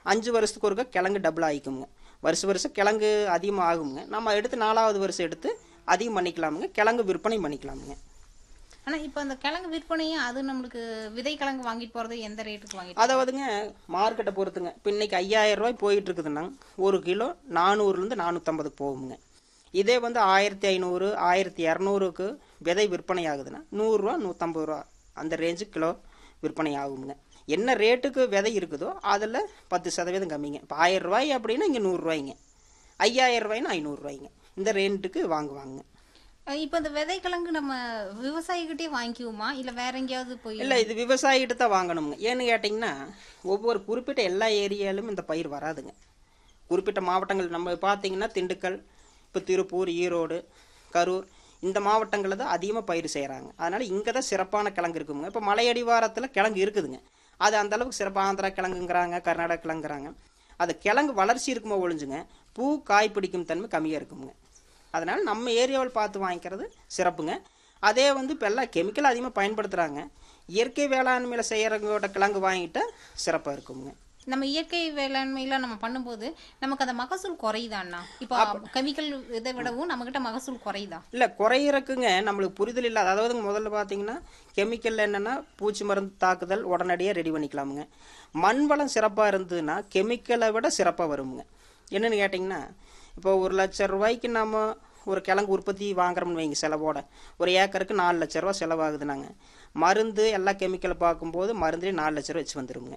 அஞ்சு வருஷத்துக்கு ஒருக்கா கிழங்கு டபுள் ஆகிக்குங்க வருஷம் வருஷம் கிழங்கு அதிகமாக ஆகுங்க நம்ம எடுத்து நாலாவது வருஷம் எடுத்து அதிகம் பண்ணிக்கலாமுங்க கிழங்கு விற்பனை பண்ணிக்கலாமுங்க ஆனா இப்போ அந்த கிழங்கு விற்பனையும் அது நம்மளுக்கு விதை கிழங்கு வாங்கிட்டு போறது எந்த ரேட்டுக்கு வாங்கிட்டு அதாவதுங்க மார்க்கெட்டை பொறுத்துங்க இப்போ இன்னைக்கு ஐயாயிரம் ரூபாய் போயிட்டு இருக்குதுன்னா ஒரு கிலோ நானூறுலேருந்து நானூற்றம்பதுக்கு போகுங்க இதே வந்து ஆயிரத்தி ஐநூறு ஆயிரத்தி இரநூறுக்கு விதை விற்பனை ஆகுதுன்னா நூறுரூவா நூற்றம்பது ரூபா அந்த ரேஞ்சுக்கு கிலோ விற்பனை ஆகுங்க என்ன ரேட்டுக்கு விதை இருக்குதோ அதில் பத்து சதவீதம் கம்மிங்க இப்போ ஆயிரம் ரூபாய் அப்படின்னா இங்கே நூறுரூவாய்ங்க ஐயாயிரம் ரூபாய்னா ஐநூறுரூவாய்ங்க இந்த ரேட்டுக்கு வாங்குவாங்க அஹ் இப்போ இந்த விதை கிழங்கு நம்ம விவசாயிகிட்டே வாங்கிக்குவோமா இல்ல வேற எங்கேயாவது போய் இல்லை இது விவசாயிகிட்ட தான் வாங்கணுங்க ஏன்னு கேட்டிங்கன்னா ஒவ்வொரு குறிப்பிட்ட எல்லா ஏரியாலும் இந்த பயிர் வராதுங்க குறிப்பிட்ட மாவட்டங்கள் நம்ம பார்த்தீங்கன்னா திண்டுக்கல் இப்போ திருப்பூர் ஈரோடு கரூர் இந்த மாவட்டங்களில் தான் அதிகமாக பயிர் செய்கிறாங்க அதனால் இங்கே தான் சிறப்பான கிழங்கு இருக்குங்க இப்போ மலையடிவாரத்தில் கிழங்கு இருக்குதுங்க அது அந்த அளவுக்கு சிறப்பு ஆந்திரா கிழங்குங்கிறாங்க கர்நாடகா கிழங்குறாங்க அது கிழங்கு வளர்ச்சி இருக்குமோ ஒழிஞ்சுங்க பூ காய் பிடிக்கும் தன்மை கம்மியாக இருக்குங்க அதனால் நம்ம ஏரியாவில் பார்த்து வாங்கிக்கிறது சிறப்புங்க அதே வந்து இப்போ எல்லாம் கெமிக்கல் அதிகமாக பயன்படுத்துகிறாங்க இயற்கை வேளாண்மையில் செய்கிறவங்களோட கிழங்கு வாங்கிட்டா சிறப்பாக இருக்குங்க நம்ம இயற்கை வேளாண்மையில நம்ம பண்ணும்போது நமக்கு அந்த மகசூல் குறையுதாண்ணா இப்போ கெமிக்கல் இதை விடவும் நம்ம கிட்ட மகசூல் குறையுதா இல்லை குறையிறக்குங்க நம்மளுக்கு புரிதல் இல்லை அதாவது முதல்ல பார்த்தீங்கன்னா கெமிக்கல் என்னென்னா பூச்சி மருந்து தாக்குதல் உடனடியாக ரெடி பண்ணிக்கலாமுங்க மண் வளம் சிறப்பாக இருந்ததுன்னா கெமிக்கலை விட சிறப்பாக வருமுங்க என்னென்னு கேட்டிங்கன்னா இப்போ ஒரு லட்ச ரூபாய்க்கு நம்ம ஒரு கிழங்கு உற்பத்தி வாங்குறோம்னு வைங்க செலவோட ஒரு ஏக்கருக்கு நாலு லட்ச ரூபா செலவாகுதுனாங்க மருந்து எல்லா கெமிக்கலை பார்க்கும்போது மருந்துலேயே நாலு லட்ச ரூபா வச்சு வந்துருமுங்க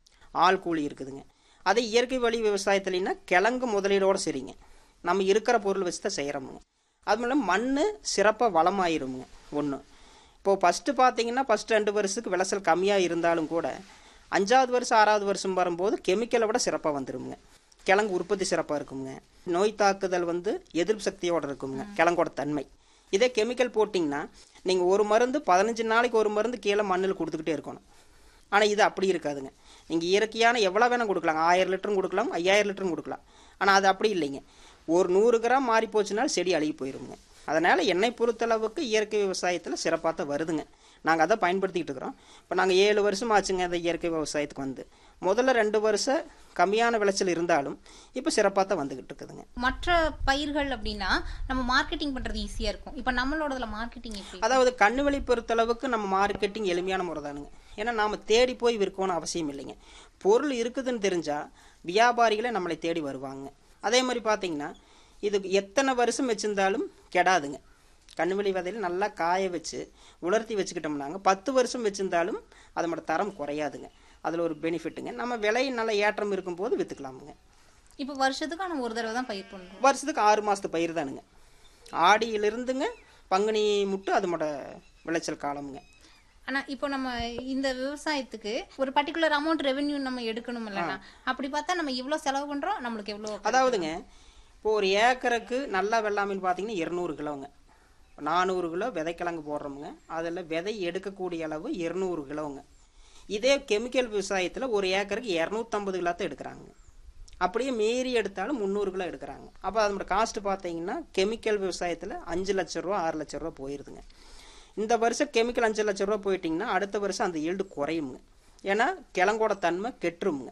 ஆள் கூலி இருக்குதுங்க அதே இயற்கை வழி விவசாயத்துலனா கிழங்கு முதலீடோடு சரிங்க நம்ம இருக்கிற பொருள் வச்சு தான் செய்கிறோமுங்க அது மூலம் மண் சிறப்பாக வளமாயிருமுங்க ஒன்று இப்போது ஃபஸ்ட்டு பார்த்தீங்கன்னா ஃபஸ்ட்டு ரெண்டு வருஷத்துக்கு விளைச்சல் கம்மியாக இருந்தாலும் கூட அஞ்சாவது வருஷம் ஆறாவது வருஷம் வரும்போது கெமிக்கலை விட சிறப்பாக வந்துருமுங்க கிழங்கு உற்பத்தி சிறப்பாக இருக்குங்க நோய் தாக்குதல் வந்து எதிர்ப்பு சக்தியோடு இருக்குங்க கிழங்கோட தன்மை இதே கெமிக்கல் போட்டிங்கன்னா நீங்கள் ஒரு மருந்து பதினஞ்சு நாளைக்கு ஒரு மருந்து கீழே மண்ணில் கொடுத்துக்கிட்டே இருக்கணும் ஆனால் இது அப்படி இருக்காதுங்க நீங்கள் இயற்கையான எவ்வளோ வேணால் கொடுக்கலாம் ஆயிரம் லிட்டரும் கொடுக்கலாம் ஐயாயிரம் லிட்டரும் கொடுக்கலாம் ஆனால் அது அப்படி இல்லைங்க ஒரு நூறு கிராம் மாறி போச்சுனாலும் செடி அழுகி போயிருங்க அதனால் என்னை பொறுத்தளவுக்கு இயற்கை விவசாயத்தில் சிறப்பாக தான் வருதுங்க நாங்கள் அதை பயன்படுத்திக்கிட்டு இருக்கிறோம் இப்போ நாங்கள் ஏழு வருஷம் ஆச்சுங்க இந்த இயற்கை விவசாயத்துக்கு வந்து முதல்ல ரெண்டு வருஷம் கம்மியான விளைச்சல் இருந்தாலும் இப்போ சிறப்பாக தான் வந்துக்கிட்டு இருக்குதுங்க மற்ற பயிர்கள் அப்படின்னா நம்ம மார்க்கெட்டிங் பண்றது ஈஸியா இருக்கும் இப்போ நம்மளோடதுல மார்க்கெட்டிங் எப்படி அதாவது கண்ணுவெளி பொறுத்தளவுக்கு நம்ம மார்க்கெட்டிங் எளிமையான முறை தானுங்க ஏன்னா நாம் தேடி போய் விற்கணும் அவசியம் இல்லைங்க பொருள் இருக்குதுன்னு தெரிஞ்சால் வியாபாரிகளே நம்மளை தேடி வருவாங்க அதே மாதிரி பார்த்தீங்கன்னா இது எத்தனை வருஷம் வச்சுருந்தாலும் கெடாதுங்க கண்ணுவெளி விதையில நல்லா காய வச்சு உலர்த்தி வச்சுக்கிட்டோம்னாங்க பத்து வருஷம் வச்சுருந்தாலும் அதோட தரம் குறையாதுங்க அதில் ஒரு பெனிஃபிட்டுங்க நம்ம விலை நல்ல ஏற்றம் இருக்கும்போது விற்றுக்கலாமுங்க இப்போ வருஷத்துக்கு நம்ம ஒரு தடவை தான் பயிர் பண்றோம் வருஷத்துக்கு ஆறு மாதத்து பயிர் தானுங்க ஆடியிலிருந்துங்க பங்குனி முட்டு அதோட விளைச்சல் காலமுங்க ஆனா இப்போ நம்ம இந்த விவசாயத்துக்கு ஒரு பர்டிகுலர் அமௌண்ட் ரெவென்யூ நம்ம எடுக்கணும் இல்லைன்னா அப்படி பார்த்தா நம்ம இவ்வளவு செலவு பண்றோம் நம்மளுக்கு எவ்வளவு அதாவதுங்க இப்போ ஒரு ஏக்கருக்கு நல்லா வெள்ளாமைன்னு பார்த்தீங்கன்னா இருநூறு கிலோங்க நானூறு கிலோ விதைக்கிழங்கு போடுறோமுங்க அதில் விதை எடுக்கக்கூடிய அளவு இருநூறு கிலோங்க இதே கெமிக்கல் விவசாயத்தில் ஒரு ஏக்கருக்கு இரநூத்தம்பது கிலோ தான் எடுக்கிறாங்க அப்படியே மீறி எடுத்தாலும் முந்நூறு கிலோ எடுக்கிறாங்க அப்போ அதோட காஸ்ட் பார்த்தீங்கன்னா கெமிக்கல் விவசாயத்தில் அஞ்சு லட்ச ரூபா ஆறு லட்ச ரூபா போயிருதுங்க இந்த வருஷம் கெமிக்கல் அஞ்சு லட்ச ரூபா போயிட்டிங்கன்னா அடுத்த வருஷம் அந்த ஈல்டு குறையுங்க ஏன்னா கிழங்கோட தன்மை கெட்டுருமுங்க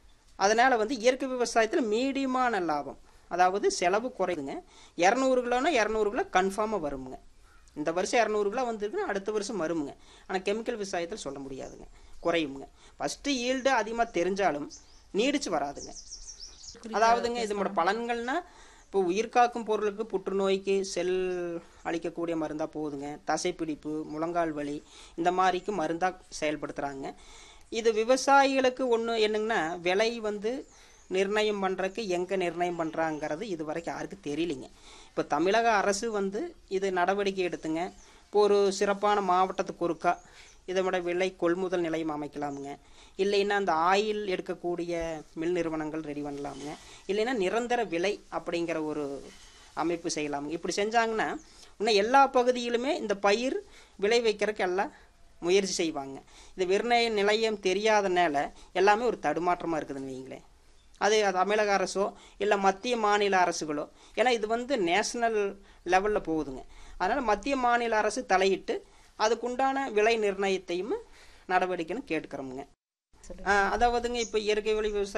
அதனால் வந்து இயற்கை விவசாயத்தில் மீடியமான லாபம் அதாவது செலவு குறையுதுங்க இரநூறு கிலோனா இரநூறு கிலோ கன்ஃபார்மாக வருமுங்க இந்த வருஷம் இரநூறு கிலோ வந்திருக்குன்னா அடுத்த வருஷம் வருமுங்க ஆனால் கெமிக்கல் விவசாயத்தில் சொல்ல முடியாதுங்க குறையுமுங்க ஃபஸ்ட்டு ஈல்டு அதிகமாக தெரிஞ்சாலும் நீடிச்சு வராதுங்க அதாவதுங்க இதோட பலன்கள்னா இப்போ உயிர்காக்கும் பொருளுக்கு புற்றுநோய்க்கு செல் அழிக்கக்கூடிய மருந்தாக போகுதுங்க தசைப்பிடிப்பு முழங்கால் வலி இந்த மாதிரிக்கு மருந்தாக செயல்படுத்துகிறாங்க இது விவசாயிகளுக்கு ஒன்று என்னங்கன்னா விலை வந்து நிர்ணயம் பண்ணுறதுக்கு எங்கே நிர்ணயம் பண்ணுறாங்கிறது இது வரைக்கும் யாருக்கும் தெரியலிங்க இப்போ தமிழக அரசு வந்து இது நடவடிக்கை எடுத்துங்க இப்போ ஒரு சிறப்பான மாவட்டத்துக்கு ஒருக்கா இதோட விலை கொள்முதல் நிலையம் அமைக்கலாமுங்க இல்லைன்னா அந்த ஆயில் எடுக்கக்கூடிய மில் நிறுவனங்கள் ரெடி பண்ணலாமுங்க இல்லைன்னா நிரந்தர விலை அப்படிங்கிற ஒரு அமைப்பு செய்யலாமுங்க இப்படி செஞ்சாங்கன்னா இன்னும் எல்லா பகுதியிலுமே இந்த பயிர் விளை வைக்கிறதுக்கு எல்லாம் முயற்சி செய்வாங்க இந்த விற்பனை நிலையம் தெரியாதனால எல்லாமே ஒரு தடுமாற்றமாக இருக்குதுன்னு வைங்களேன் அது தமிழக அரசோ இல்லை மத்திய மாநில அரசுகளோ ஏன்னா இது வந்து நேஷனல் லெவலில் போகுதுங்க அதனால் மத்திய மாநில அரசு தலையிட்டு அதுக்குண்டான விலை நிர்ணயத்தையும் நடவடிக்கைன்னு கேட்டுக்கிறோமுங்க அதாவதுங்க இப்போ இயற்கை வழி விவசாயம்